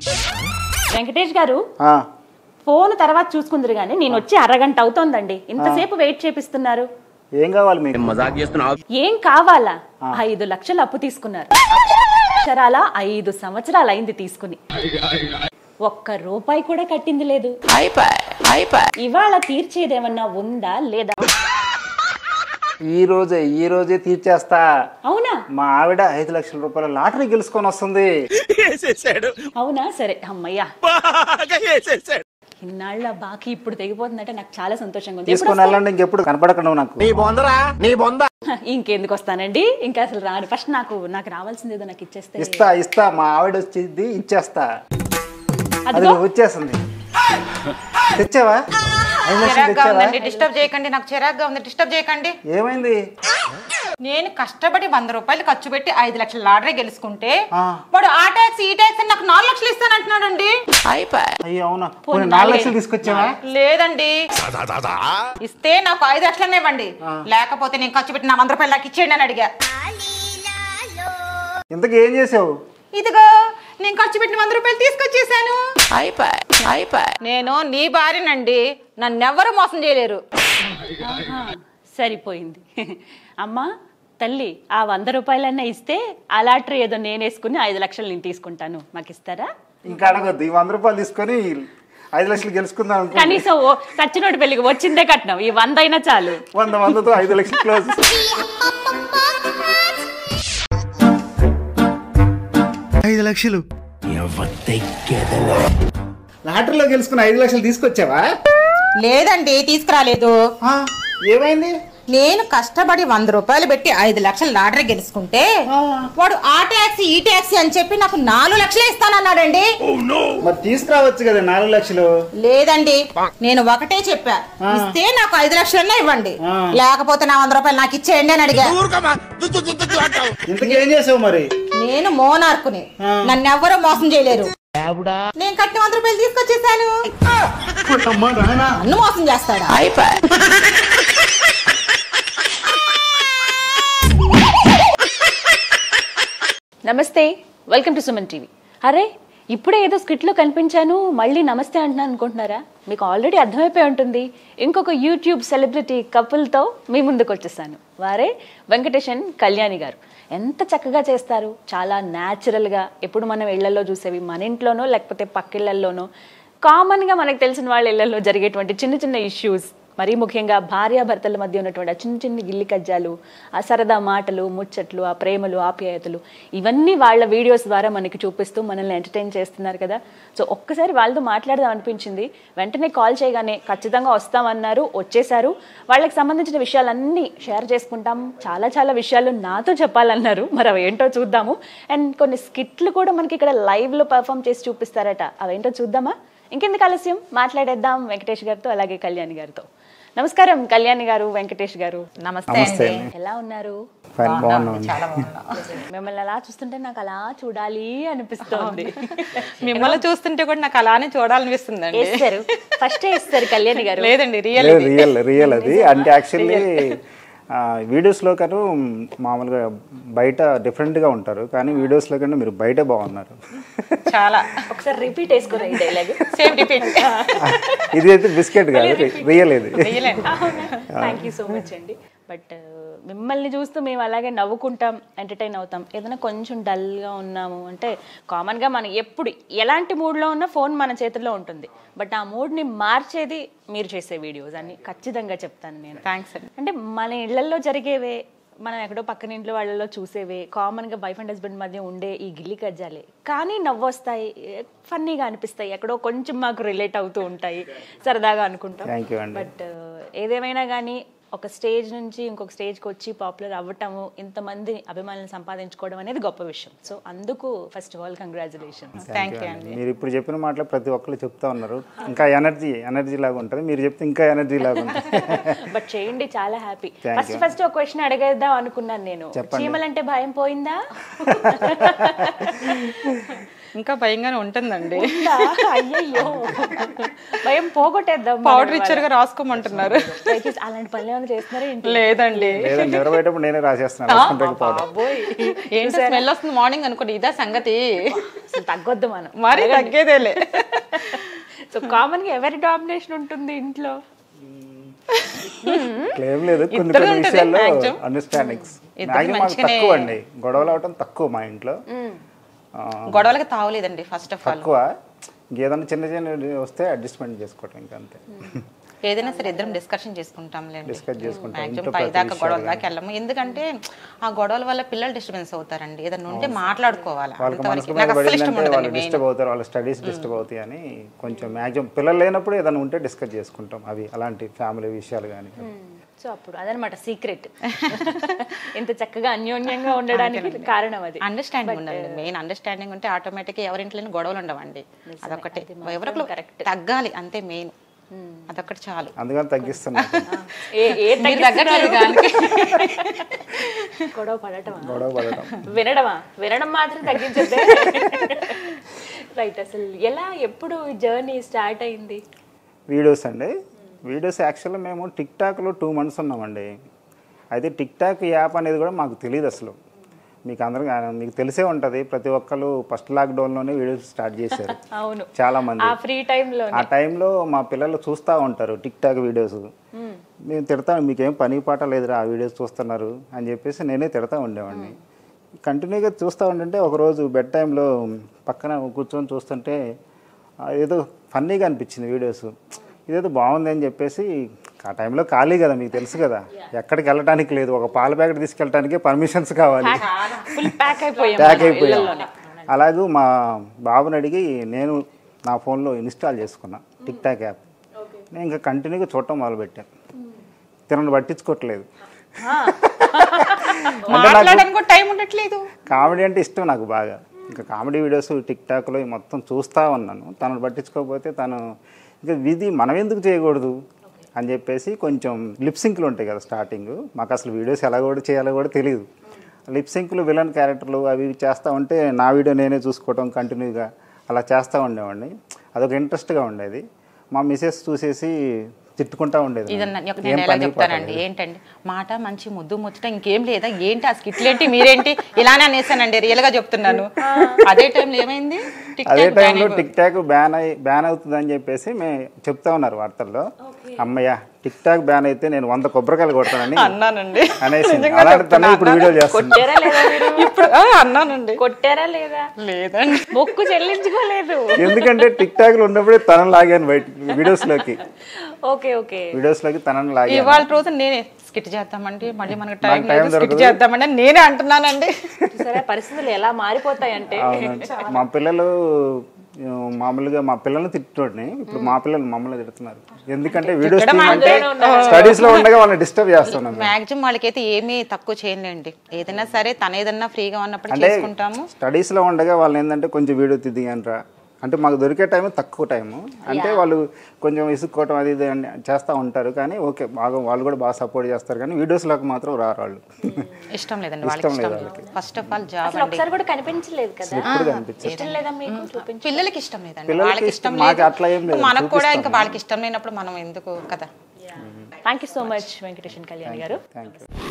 వెంకటేష్ గారు ఆ, ఫోన్ తర్వాత చూసుకుందరు కానీ నేను వచ్చి అరగంట అవుతోందండి ఇంతసేపు వెయిట్ చేపిస్తున్నారు ఏం కావాలి మీకు మజాక్ చేస్తున్నావు ఏం కావాలా ఐదు లక్షలు అప్పు తీసుకున్నారు అక్షరాల ఐదు సంవత్సరాలు అయింది తీసుకుని ఒక్క రూపాయి కూడా కట్టింది లేదు ఇవాళ తీర్చేదేమన్నా ఉందా లేదా ఈ రోజే ఈ రోజే తీర్చేస్తా అవునా మా ఆవిడ ఐదు లక్షల రూపాయల లాటరీ గెలుచుకొని వస్తుంది వేసేసాడు అవునా సరే అమ్మయ్యా బాగా వేసేసాడు ఇన్నాళ్ళ బాకీ ఇప్పుడు తెగిపోతుందంటే నాకు చాలా సంతోషంగా ఉంది ఎప్పుడు తీసుకొని వెళ్ళండి ఇంకెప్పుడు కనపడకుండా నాకు నీ బొందరా నీ బొంద వస్తా? ఇంకెందుకు వస్తానండి ఇంకా అసలు రాను ఫస్ట్ నాకు నాకు రావాల్సింది ఏదో నాకు ఇచ్చేస్తే ఇస్తా ఇస్తా మా ఆవిడ వచ్చింది ఇచ్చేస్తా అది అదిగో వచ్చేస్తుంది తెచ్చావా ఐదు లక్షలు చిరాగ్గా తెచ్చావా ఉందండి డిస్టర్బ్ చేయకండి నాకు చిరాగ్గా ఉంది డిస్టర్బ్ చేయకండి ఏమైంది నేను కష్టపడి వంద రూపాయలు ఖర్చు పెట్టి ఐదు లక్షల లాటరీ గెలుచుకుంటే ఆ. వాడు ఆ ట్యాక్స్ ఈ ట్యాక్స్ అని నాకు నాలుగు లక్షలు ఇస్తానంటున్నాడండి అయ్యో అవునా పోనీ నాలుగు లక్షలు తీసుకొచ్చావా లేదండి ఇస్తే నాకు ఐదు లక్షలనే ఇవ్వండి లేకపోతే నేను ఖర్చు పెట్టి నా వంద రూపాయలు నాకు ఇచ్చేయండి అని అడిగా ఇంతకు ఏం చేసావు ఇదిగో నేను ఖర్చు పెట్టిన వంద రూపాయలు తీసుకొచ్చేసాను నేను నీ భార్యనండి నన్నెవ్వరూ మోసం చేయలేరు ఆహా, సరిపోయింది అమ్మా తల్లి ఆ వంద రూపాయలన్నా ఇస్తే ఆ లాటరీ ఏదో నేను వేసుకుని ఐదు లక్షలు నేను తీసుకుంటాను మాకు ఇస్తారా ఇంకా అడగొద్దు ఈ వంద రూపాయలు తీసుకొని ఐదు లక్షలు గెలుచుకుందాం అనుకో కనీసం ఓ సచ్చినోటి పెళ్లికి వచ్చిందే కట్నం ఈ వంద అయినా చాలు వంద వందతో ఐదు లక్షలు క్లోజ్ ఐదు లక్షలు లాటరీలో గెలుచుకున్న ఐదు లక్షలు తీసుకొచ్చావా లేదండి తీసుకురాలేదు ఆ, ఏమైంది నేను కష్టపడి వంద రూపాయలు పెట్టి ఐదు లక్షల లాటరీ గెలుచుకుంటే వాడు ఆ ట్యాక్సీ ఈ ట్యాక్సీ అని చెప్పి నాకు నాలుగు లక్షలే ఇస్తానన్నాడండి మరి తీసుకురావచ్చు కదా నాలుగు లక్షలు లేదండి నేను ఒకటే చెప్పా ఇస్తే నాకు ఐదు లక్షలన్నా ఇవ్వండి ఆ. లేకపోతే నా వంద రూపాయలు నాకు ఇచ్చేయండి అని అడిగా ఊరుకోమా దుద్దు దుద్దు దుద్దు అంటావు ఇంతకు ఏం చేసావు మరి నేను మోనార్కుని నన్ను ఎవ్వరూ మోసం చేయలేరు నేను కట్టిన వంద రూపాయలు తీసుకొచ్చేసాను అమ్మా, నాయనా. నన్ను మోసం చేస్తాడా నమస్తే వెల్కమ్ టు సుమన్ టీవీ అరే ఇప్పుడే ఏదో స్కిట్లో కనిపించాను మళ్ళీ నమస్తే అంటున్నాను అనుకుంటున్నారా మీకు ఆల్రెడీ అర్థమైపోయి ఉంటుంది ఇంకొక యూట్యూబ్ సెలబ్రిటీ కపుల్తో మీ ముందుకు వచ్చేసాను వారే వెంకటేషన్ కళ్యాణి గారు ఎంత చక్కగా చేస్తారు చాలా న్యాచురల్గా ఎప్పుడు మనం ఇళ్లలో చూసేవి మన ఇంట్లోనో లేకపోతే పక్కిళ్లలోనో కామన్గా మనకు తెలిసిన వాళ్ళ ఇళ్లలో జరిగేటువంటి చిన్న చిన్న ఇష్యూస్ మరీ ముఖ్యంగా భార్యాభర్తల మధ్య ఉన్నటువంటి ఆ చిన్న చిన్న గిల్లి కజ్జాలు ఆ సరదా మాటలు ముచ్చట్లు ఆ ప్రేమలు ఆప్యాయతలు ఇవన్నీ వాళ్ళ వీడియోస్ ద్వారా మనకి చూపిస్తూ మనల్ని ఎంటర్టైన్ చేస్తున్నారు కదా సో ఒక్కసారి వాళ్ళతో మాట్లాడదాం అనిపించింది వెంటనే కాల్ చేయగానే ఖచ్చితంగా వస్తామన్నారు వచ్చేసారు వాళ్ళకి సంబంధించిన విషయాలన్నీ షేర్ చేసుకుంటాం చాలా చాలా విషయాలు నాతో చెప్పాలన్నారు మరి అవి ఏంటో చూద్దాము అండ్ కొన్ని స్కిట్లు కూడా మనకి ఇక్కడ లైవ్లో పర్ఫామ్ చేసి చూపిస్తారట అవేంటో చూద్దామా ఇంకెందుకు ఆలస్యం మాట్లాడేద్దాం వెంకటేష్ గారితో అలాగే కళ్యాణి గారితో నమస్కారం కళ్యాణి గారు వెంకటేష్ గారు నమస్తే నమస్తే అండి అండి. ఎలా ఉన్నారు ఫైన్ బాగున్నాను చాలా బాగున్నా మిమ్మల్ని అలా చూస్తుంటే నాకు అలా చూడాలి అనిపిస్తోంది మిమ్మల్ని చూస్తుంటే కూడా నాకు అలానే చూడాలనిపిస్తుందండి వేస్తారు ఫస్ట్ వేస్తారు కళ్యాణి గారు లేదండి రియల్ లేదు రియల్ రియల్ అది అంటే యాక్చువల్లీ వీడియోస్లో కను మామూలుగా బయట డిఫరెంట్గా ఉంటారు కానీ వీడియోస్లో కన్నా మీరు బయట బాగున్నారు చాలా ఒకసారి రిపీట్ వేసుకోరా ఈ డైలాగ్ సేమ్ రిపీట్ ఇది అయితే బిస్కెట్ కాదు రియల్ ఇది రియల్ అండి థ్యాంక్ యూ సో మచ్ అండి బట్ మిమ్మల్ని చూస్తూ మేము అలాగే నవ్వుకుంటాం ఎంటర్టైన్ అవుతాం ఏదైనా కొంచెం డల్గా ఉన్నాము అంటే కామన్గా మనం ఎప్పుడు ఎలాంటి మూడ్లో ఉన్నా ఫోన్ మన చేతుల్లో ఉంటుంది బట్ ఆ మూడ్ని మార్చేది మీరు చేసే వీడియోస్ అని ఖచ్చితంగా చెప్తాను నేను థ్యాంక్స్ అండి అంటే మన ఇళ్లలో జరిగేవే మనం ఎక్కడో పక్కన ఇంట్లో వాళ్ళలో చూసేవే కామన్గా వైఫ్ అండ్ హస్బెండ్ మధ్య ఉండే ఈ గిల్లి కజ్జాలే కానీ నవ్వొస్తాయి ఫన్నీగా అనిపిస్తాయి ఎక్కడో కొంచెం మాకు రిలేట్ అవుతూ ఉంటాయి సరదాగా అనుకుంటాం థ్యాంక్ యూ అండి బట్ ఏదేమైనా కానీ ఒక స్టేజ్ నుంచి ఇంకొక స్టేజ్కి వచ్చి పాపులర్ అవ్వటము ఇంతమంది అభిమానులను సంపాదించుకోవడం అనేది గొప్ప విషయం సో అందుకు first of all congratulations thank you అండి మీరు ఇప్పుడు చెప్పిన మాటలు ప్రతి ఒక్కరు చెప్తా ఉన్నారు ఇంకా ఎనర్జీ ఎనర్జీ లాగా ఉంటుంది మీరు చెప్తే ఇంకా ఎనర్జీ లాగా ఉంటుంది బట్ చేయండి చాలా హ్యాపీ Thank ఫస్ట్ ఫస్ట్ ఒక క్వశ్చన్ అడిగేద్దాం అనుకున్నాను నేను చెప్పండి. చీమలంటే భయం పోయిందా ఇంకా భయంగానే ఉంటుందండి ఉందా? అయ్యయ్యో భయం పోగొట్టేద్దాం మనం పౌడర్ ఇవాళ. ఇచ్చారుగా రాసుకోమంటున్నారు దయచేసి అలాంటి పనులు ఏమైనా చేస్తున్నారా ఏంటి లేదండి లేదా నిద్రపోయేటప్పుడు నేనే రాసేస్తున్నాను రాసుకుంటే పౌడర్ బాబోయ్ ఏంటో స్మెల్ వస్తుంది మార్నింగ్ అనుకోండి ఇదా సంగతి అసలు తగ్గొద్దు మనం మరి తగ్గేదేలే సో కామన్ గా ఎవరి డామినేషన్ ఉంటుంది ఇంట్లో ఏం లేదు కొన్ని ఇద్దరిది కొన్ని ఉంటది విషయాల్లో maximum. అండర్స్టాండింగ్స్ ఇద్దరు మ్యాక్సిమం మాకు మంచిగానే- తక్కువ అండి గొడవలు అవటం తక్కువ మా ఇంట్లో ఆ, గొడవలకి తావలేదండి ఫస్ట్ ఆఫ్ ఆల్ తక్కువ ఇంకేదైనా చిన్న చిన్న వస్తే అడ్జస్ట్మెంట్ చేసుకోవటం ఇంకా అంతే ఏదైనా సరే ఇద్దరం డిస్కషన్ చేసుకుంటాం Discuss చేసుకుంటాం. మాక్సిమం ఇంట్లో పై ప్రతి దాకా గొడవల విషయాలు దాకా వెళ్ళము ఎందుకంటే ఆ గొడవల వల్ల పిల్లలు డిస్టర్బెన్స్ అవుతారండి ఏదైనా ఉంటే మాట్లాడుకోవాలి వాళ్ళకి అంతవరకు మనసుకు నాకు అసలు ఇష్టం పడిందంటే వాళ్ళు ఉండదండి మెయిన్ డిస్టర్బ్ అవుతారు వాళ్ళ స్టడీస్ డిస్టర్బ్ అవుతాయి అని కొంచెం మ్యాక్సిమం పిల్లలు లేనప్పుడు ఏదైనా ఉంటే డిస్కస్ చేసుకుంటాం అవి అలాంటి ఫ్యామిలీ విషయాలు కానీ సో అప్పుడు అదనమాట సీక్రెట్ ఇంత చక్కగా అన్యోన్యంగా ఉండడానికి కారణం అది అండర్స్టాండింగ్ ఉండాలి మెయిన్ అండర్స్టాండింగ్ ఉంటే ఆటోమేటిక్ ఎవరింట్లో గొడవలు ఉండవండి అదొకటి ఎవరికలు తగ్గాలి అంతే మెయిన్ అదొకటి చాలు అందుకని తగ్గిస్తున్నాం ఏ ఏ మీరు తగ్గట్లేదు దానికి గొడవ పడటమా గొడవ పడటం వినడమా వినడం మాత్రం తగ్గించద్దే రైట్ అసలు ఎలా ఎప్పుడు జర్నీ స్టార్ట్ అయింది వీడియోస్ అండి వీడియోస్ యాక్చువల్గా మేము టిక్ టాక్లో టూ మంత్స్ ఉన్నామండి అయితే టిక్ టాక్ యాప్ అనేది కూడా మాకు తెలియదు అసలు మీకు అందరూ మీకు తెలిసే ఉంటుంది ప్రతి ఒక్కరు ఫస్ట్ లాక్డౌన్లోనే వీడియోస్ స్టార్ట్ చేశారు అవును చాలా మంది ఆ ఫ్రీ టైంలో ఆ టైంలో మా పిల్లలు చూస్తూ ఉంటారు టిక్ టాక్ వీడియోస్ నేను తిడతాను మీకేం పని పాట లేదురా ఆ వీడియోస్ చూస్తున్నారు అని చెప్పేసి నేనే తిడతా ఉండేవాడిని కంటిన్యూగా చూస్తూ ఉంటుంటే ఒకరోజు బెడ్ టైంలో పక్కన కూర్చొని చూస్తుంటే ఆ, ఏదో ఫన్నీగా అనిపించింది వీడియోస్ ఇదేదో బాగుంది అని చెప్పేసి ఆ టైంలో ఖాళీ కదా మీకు తెలుసు కదా ఎక్కడికి వెళ్ళడానికి లేదు ఒక పాల ప్యాకెట్ తీసుకెళ్ళడానికి పర్మిషన్స్ కావాలి ఫుల్ ప్యాక్ అయిపోయాం ప్యాక్ మనం అయిపోయాం ఇళ్ళల్లోనే. అలాగే మా బాబుని అడిగి నేను నా ఫోన్లో ఇన్స్టాల్ చేసుకున్నా టిక్ టాక్ యాప్ నేను ఇంకా కంటిన్యూగా చూడటం మొదలుపెట్టాను తినను పట్టించుకోవట్లేదు మాట్లాడడానికి కూడా టైం ఉండట్లేదు కామెడీ అంటే ఇష్టం నాకు బాగా ఇంకా కామెడీ వీడియోస్ టిక్ టాక్లో మొత్తం చూస్తూ ఉన్నాను తనను పట్టించుకోకపోతే తను ఇంకా విధి మనం ఎందుకు చేయకూడదు అని చెప్పేసి కొంచెం లిప్ సింక్లు ఉంటాయి కదా స్టార్టింగ్ మాకు అసలు వీడియోస్ ఎలా కూడా చేయాలో కూడా తెలియదు లిప్ సింక్లు విలన్ క్యారెక్టర్లు అవి ఇవి చేస్తూ ఉంటే నా వీడియో నేనే చూసుకోవటం కంటిన్యూగా అలా చేస్తూ ఉండేవాడిని అదొక ఇంట్రెస్ట్గా ఉండేది మా మిసెస్ చూసేసి తిట్టుకుంటా ఉండేది ఇదన్న నన్ను. ఒక ఏం నేను ఎలా పని పాట చెప్తానండి లేదు. ఏంటండి మాట మంచి ముద్దు ముచ్చట ఇంకేం లేదా ఏంటి ఆ స్కిట్లేంటి మీరేంటి ఇలానే అనేసానండి రియల్ గా చెప్తున్నాను అదే టైంలో ఏమైంది టిక్ అదే టాక్ ban టైంలో అయిపో- టిక్ టాక్ బ్యాన్ అయి బ్యాన్ అవుతుంది అని చెప్పేసి మేము చెప్తా ఉన్నారు వార్తల్లో అమ్మయ్య టిక్ టాక్ బ్యాన్ అయితే నేను వంద కొబ్బరికాయలు కొడతానని అన్నానండి అనేసి నిజంగా అలాంటి తనే చెప్తున్నా, ఇప్పుడు వీడియో చేస్తుంది కొట్టారా లేదా మీరు ఇప్పుడు ఆ, అన్నానండి కొట్టారా లేదా లేదండి మొక్కు చెల్లించుకోలేదు ఎందుకంటే టిక్ టాక్ లో ఉన్నప్పుడే తనని లాగాను బయట వీడియోస్ లోకి ఓకే ఓకే వీడియోస్ లోకి తనని లాగాను ఇవాళ రోజు నేనే స్కిట్ చేద్దామండి మళ్ళీ మనకు టైం నాకు time లేదు స్కిట్ దొరకదు. చేద్దామండి అని నేనే అంటున్నానండి చూసారా పరిస్థితులు ఎలా మారిపోతాయంటే అవునండి మా పిల్లలు ఆ, మామూలుగా మా పిల్లల్ని తిట్టుకోండి ఇప్పుడు మా పిల్లలు మమ్మల్ని తిడుతున్నారు ఎందుకంటే వీడియోస్ తిట్టడం అంటే అంటే స్టడీస్ లో ఉండగా వాళ్ళని డిస్టర్బ్ చేస్తున్నాం మాక్సిమం వాళ్ళకైతే ఏమీ తక్కువ చేయలేండి ఏదైనా సరే తన ఏదన్నా ఫ్రీగా ఉన్నప్పుడు అంటే చేసుకుంటాము స్టడీస్ లో ఉండగా వాళ్ళు ఏంటంటే కొంచెం వీడియో తిద్దిగంట్రా అంటే మాకు దొరికే టైం తక్కువ టైము అంటే వాళ్ళు కొంచెం ఇసుక్కోవటం అది ఇది అని చేస్తూ ఉంటారు కానీ ఓకే బాగా వాళ్ళు కూడా బాగా సపోర్ట్ చేస్తారు కానీ వీడియోస్లోకి మాత్రం రారు వాళ్ళు ఇష్టం లేదండి వాళ్ళకి ఇష్టం ఇష్టం లేదు లేదు ఫస్ట్ ఆఫ్ ఆల్ జాబ్ అసలు అండి ఒకసారి కూడా కనిపించలేదు కదా ఎప్పుడు కనిపించదు ఇష్టం లేదా మీకు చూపించు పిల్లలకి ఇష్టం లేదండి పిల్లలకి వాళ్ళకి ఇష్టం, ఇష్టం మాకు లేదు అట్లా ఏం లేదు, మనకు కూడా ఇంకా చూపిస్తాం. వాళ్ళకి ఇష్టం లేనప్పుడు మనం ఎందుకు కదా thank you so much Venkateshan Kalyan గారు థ్యాంక్ యూ